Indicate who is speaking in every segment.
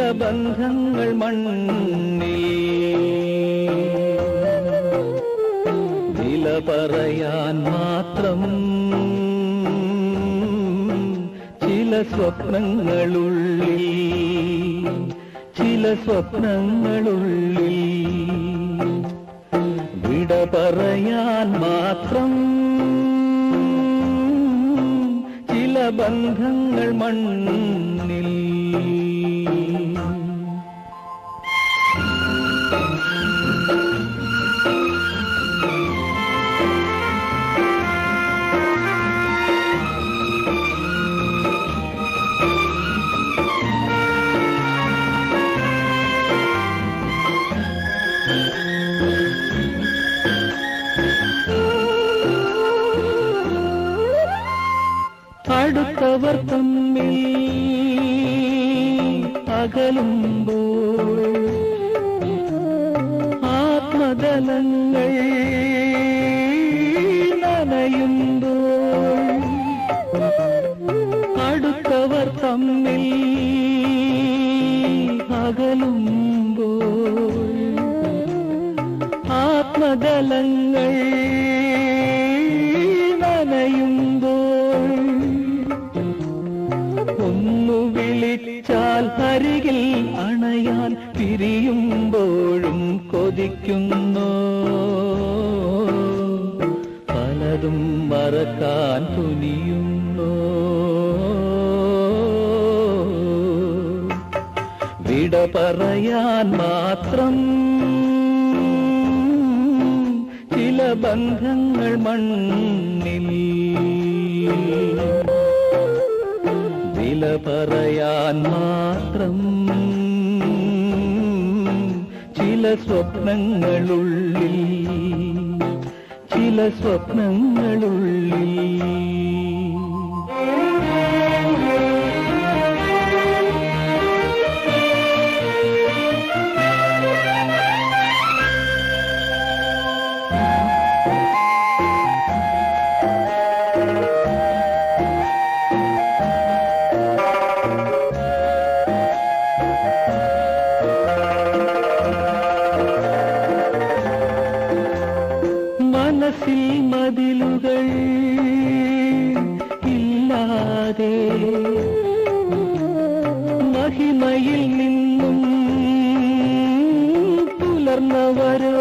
Speaker 1: ബന്ധങ്ങൾ മണ്ണിൽ വില പറയാൻ മാത്രം ചില സ്വപ്നങ്ങളുള്ളിൽ ചില സ്വപ്നങ്ങളുള്ളിൽ വിട പറയാൻ മാത്രം ചില ബന്ധങ്ങൾ മണ്ണിൽ അടുത്തവർ തമ്മിൽ അകലുമ്പോൾ ആത്മതലങ്ങൾ നനയുമ്പോൾ അടുത്തവർ തമ്മിൽ അകലുമ്പോൾ ആത്മതലങ്ങൾ നനയുമ്പോൾ ഒന്നു വിളിച്ചാൽ അരികിൽ അണയാൻ പിരിയുമ്പോഴും കൊതിക്കുന്നു പലതും മറക്കാൻ തുനിയുന്നു വിട പറയാൻ മാത്രം ചില ബന്ധങ്ങൾ മണ്ണിൽ വില പറയാൻ മാത്രം ചില സ്വപ്നങ്ങളുള്ളിൽ ചില സ്വപ്നങ്ങളുള്ളിൽ മനസ്സിൽ മതിലുകൾ ഇല്ലാതെ മഹിമയിൽ നിന്നും പുലർന്നവരോ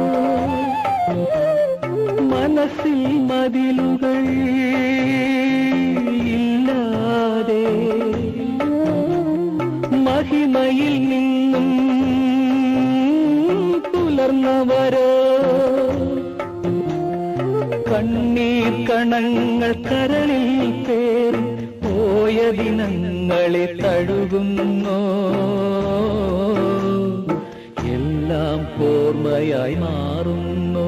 Speaker 1: മനസ്സിൽ മതിലുകൾ ഇല്ലാതെ മഹിമയിൽ നിന്നും പുലർന്നവരോ കണ്ണീർ കണങ്ങൾ കരളിൽ പേറി പോയ ദിനങ്ങളെ തഴുകുന്നു എല്ലാം ഓർമ്മയായി മാറുന്നു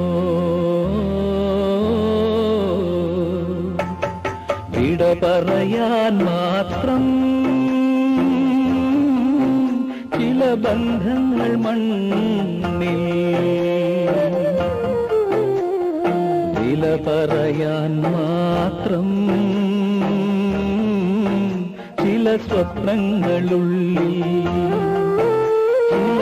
Speaker 1: വിട പറയാൻ മാത്രം ചില ബന്ധങ്ങൾ മണ്ണിൽ വില പറയാൻ മാത്രം ചില സ്വപ്നങ്ങളുള്ളിൽ ചില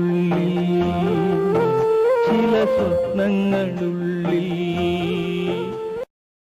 Speaker 1: സ്വപ്നങ്ങളുള്ളിൽ ചില സ്വപ്നങ്ങളുള്ളിൽ